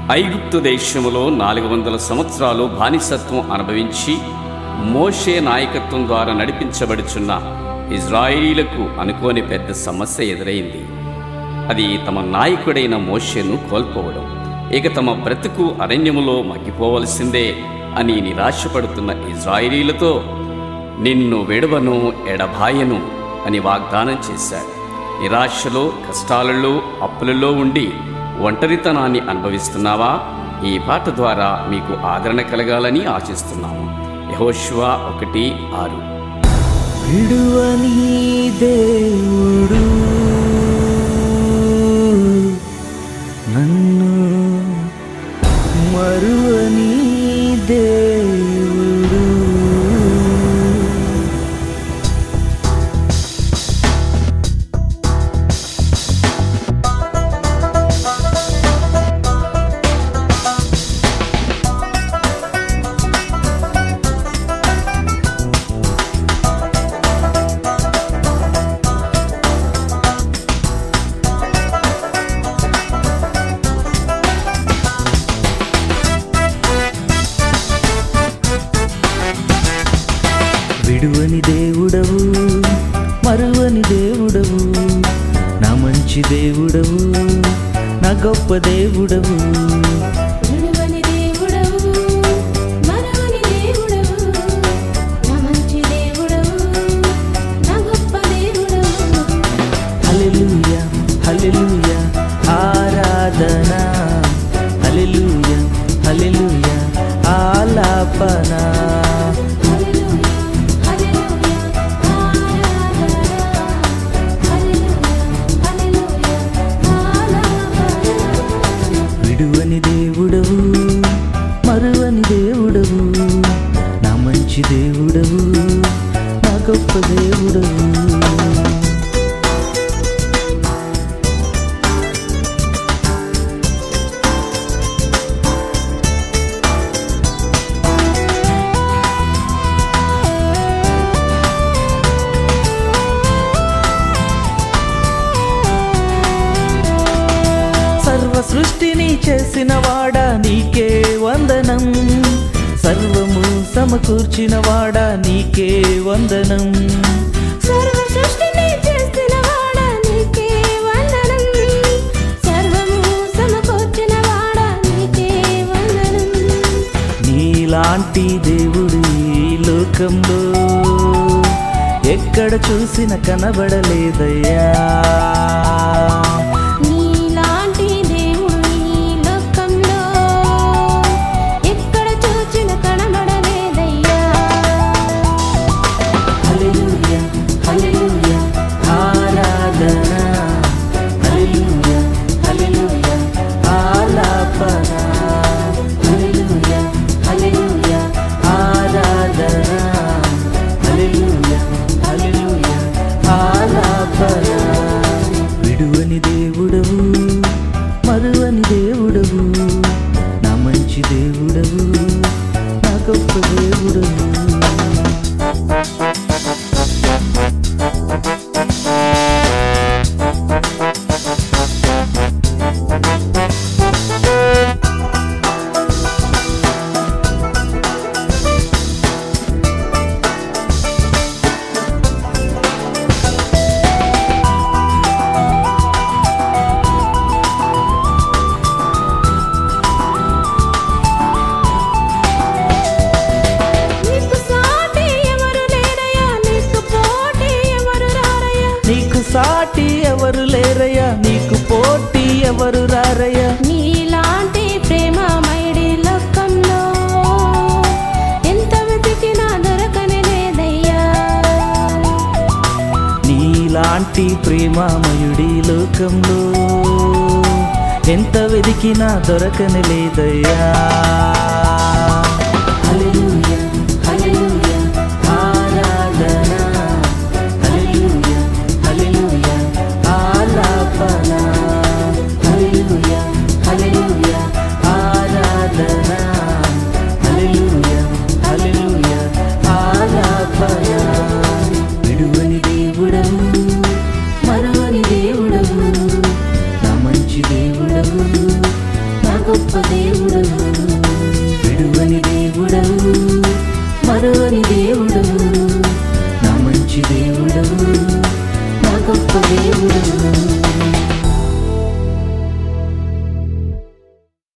ఐగుప్తు దేశములో నాలుగు వందల సంవత్సరాలు బానిసత్వం అనుభవించి మోషే నాయకత్వం ద్వారా నడిపించబడుచున్న ఇజ్రాయిలీలకు అనుకోని పెద్ద సమస్య ఎదురైంది అది తమ నాయకుడైన మోషేను కోల్పోవడం ఇక తమ బ్రతుకు అరణ్యములో మగ్గిపోవలసిందే అని నిరాశపడుతున్న ఇజ్రాయిలీలతో నిన్ను విడవను ఎడబాయను అని వాగ్దానం చేశాడు నిరాశలో కష్టాలలో అప్పులలో ఉండి ఒంటరితనాన్ని అనుభవిస్తున్నావా ఈ పాట ద్వారా మీకు ఆదరణ కలగాలని ఆశిస్తున్నాము యహోశివ ఒకటి ఆరు విడువని దేవుడు నన్ను మరువని దేవుడు విడువని దేవుడవు మరువని దేవుడవు నా మంచి దేవుడవు నా గొప్ప దేవుడవు విడువని దేవుడవు మరువని దేవుడవు నా మంచి దేవుడవు నా గొప్ప దేవుడవు హల్లెలూయా హల్లెలూయా ఆరాధన హల్లెలూయా హల్లెలూయా ఆలాపన హల్లెలూయా హల్లెలూయా ఆరాధన హల్లెలూయా హల్లెలూయా ఆరాధన విడువని దేవుడవు మరువని దేవుడవు నా మంచి దేవుడవు నా గొప్ప దేవుడవు సర్వ సృష్టిని చేసిన వాడా నీకే వందనం సర్వము సమకూర్చిన వాడా నీకే వందనం సర్వ సృష్టిని చేసిన వాడా నీకే వందనం సర్వము సమకూర్చిన వాడా నీకే వందనం నీలాంటి దేవుడు ఈ లోకంలో ఎక్కడ చూసిన కనబడలేదయ్యా నీలాంటి దేవుడు ఈ లోకంలో ఎక్కడ చూచిన కనబడలేదయ్యా హల్లెలూయా హల్లెలూయా ఆరాధన హల్లెలూయా హల్లెలూయా ఆలాపన హల్లెలూయా హల్లెలూయా ఆరాధన హల్లెలూయా హల్లెలూయా ఆలాపన విడువని దేవుడవు మరువని దేవుడవు నా మంచి దేవుడవు నా గొప్ప దేవుడవు నీకు సాటి ఎవరు లేరయ్యా నీకు పోటీ ఎవరు రారయ్యా నీకు సాటి ఎవరు లేరయ్యా నీకు పోటీ ఎవరు రారయ్యా నీలాంటి ప్రేమ మైడి లోకంలో ఎంత వెతికినా దొరకని లేదయ్యా నీలాంటి ప్రేమామయుడి లోకంలో ఎంత వెదికినా దొరకని లేదయ్యా